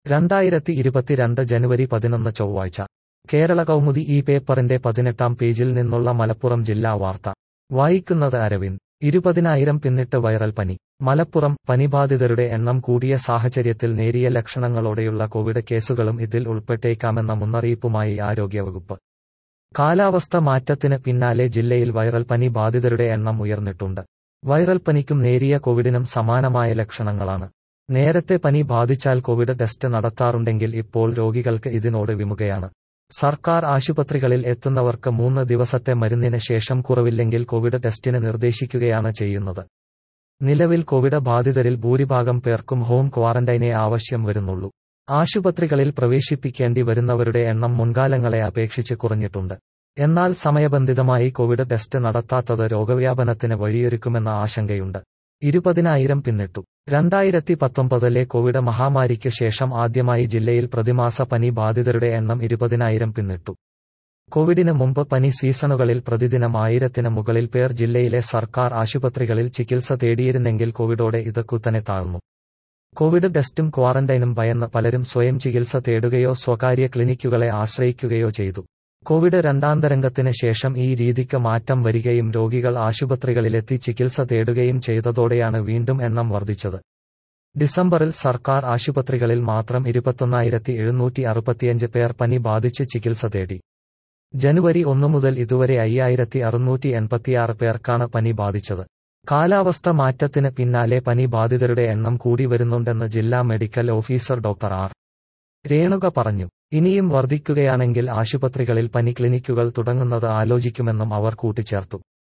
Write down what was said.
രണ്ടായിരത്തി ഇരുപത്തിരണ്ട് ജനുവരി പതിനൊന്ന് ചൊവ്വാഴ്ച കേരള കൗമുദി ഈ പേപ്പറിന്റെ പതിനെട്ടാം പേജിൽ നിന്നുള്ള മലപ്പുറം ജില്ലാ വാർത്ത വായിക്കുന്നത് അരവിന്ദ് ഇരുപതിനായിരം പിന്നിട്ട് വൈറൽ പനി മലപ്പുറം പനിബാധിതരുടെ എണ്ണം കൂടിയ സാഹചര്യത്തിൽ നേരിയ ലക്ഷണങ്ങളോടെയുള്ള കോവിഡ് കേസുകളും ഇതിൽ ഉൾപ്പെട്ടേക്കാമെന്ന മുന്നറിയിപ്പുമായി ആരോഗ്യവകുപ്പ് കാലാവസ്ഥ മാറ്റത്തിന് പിന്നാലെ ജില്ലയിൽ വൈറൽ പനി ബാധിതരുടെ എണ്ണം ഉയർന്നിട്ടുണ്ട് വൈറൽ പനിക്കും നേരിയ കോവിഡിനും സമാനമായ ലക്ഷണങ്ങളാണ് നേരത്തെ പനി ബാധിച്ചാൽ കോവിഡ് ടെസ്റ്റ് നടത്താറുണ്ടെങ്കിൽ ഇപ്പോൾ രോഗികൾക്ക് ഇതിനോട് വിമുഖയാണ് സർക്കാർ ആശുപത്രികളിൽ എത്തുന്നവർക്ക് മൂന്ന് ദിവസത്തെ മരുന്നിന് ശേഷം കുറവില്ലെങ്കിൽ കോവിഡ് ടെസ്റ്റിന് നിർദ്ദേശിക്കുകയാണ് ചെയ്യുന്നത് നിലവിൽ കോവിഡ് ബാധിതരിൽ ഭൂരിഭാഗം പേർക്കും ഹോം ക്വാറന്റൈനെ ആവശ്യം വരുന്നുള്ളൂ ആശുപത്രികളിൽ പ്രവേശിപ്പിക്കേണ്ടി വരുന്നവരുടെ എണ്ണം മുൻകാലങ്ങളെ അപേക്ഷിച്ച് കുറഞ്ഞിട്ടുണ്ട് എന്നാൽ സമയബന്ധിതമായി കോവിഡ് ടെസ്റ്റ് നടത്താത്തത് രോഗവ്യാപനത്തിന് വഴിയൊരുക്കുമെന്ന ആശങ്കയുണ്ട് ഇരുപതിനായിരം പിന്നിട്ടു രണ്ടായിരത്തി പത്തൊമ്പതിലെ കോവിഡ് മഹാമാരിക്ക് ശേഷം ആദ്യമായി ജില്ലയിൽ പ്രതിമാസ പനി ബാധിതരുടെ എണ്ണം ഇരുപതിനായിരം പിന്നിട്ടു കോവിഡിന് മുമ്പ് പനി സീസണുകളിൽ പ്രതിദിനം ആയിരത്തിന് മുകളിൽ പേർ ജില്ലയിലെ സർക്കാർ ആശുപത്രികളിൽ ചികിത്സ തേടിയിരുന്നെങ്കിൽ കോവിഡോടെ ഇത് കുത്തനെ താഴ്ന്നു കോവിഡ് ടെസ്റ്റും ക്വാറന്റൈനും ഭയന്ന് പലരും സ്വയം ചികിത്സ തേടുകയോ സ്വകാര്യ ക്ലിനിക്കുകളെ ആശ്രയിക്കുകയോ ചെയ്തു കോവിഡ് രണ്ടാം തരംഗത്തിന് ശേഷം ഈ രീതിക്ക് മാറ്റം വരികയും രോഗികൾ ആശുപത്രികളിലെത്തി ചികിത്സ തേടുകയും ചെയ്തതോടെയാണ് വീണ്ടും എണ്ണം വർദ്ധിച്ചത് ഡിസംബറിൽ സർക്കാർ ആശുപത്രികളിൽ മാത്രം ഇരുപത്തൊന്നായിരത്തി എഴുന്നൂറ്റി അറുപത്തിയഞ്ച് പേർ പനി ബാധിച്ച് ചികിത്സ തേടി ജനുവരി ഒന്നു മുതൽ ഇതുവരെ അയ്യായിരത്തി അറുന്നൂറ്റി എൺപത്തിയാറ് പേർക്കാണ് പനി ബാധിച്ചത് കാലാവസ്ഥ മാറ്റത്തിന് പിന്നാലെ പനി ബാധിതരുടെ എണ്ണം കൂടി വരുന്നുണ്ടെന്ന് ജില്ലാ medical officer doctor R Renuka പറഞ്ഞു ഇനിയും വർദ്ധിക്കുകയാണെങ്കിൽ ആശുപത്രികളിൽ പനി ക്ലിനിക്കുകൾ തുടങ്ങുന്നത് ആലോചിക്കുമെന്നും അവർ കൂട്ടിച്ചേർത്തു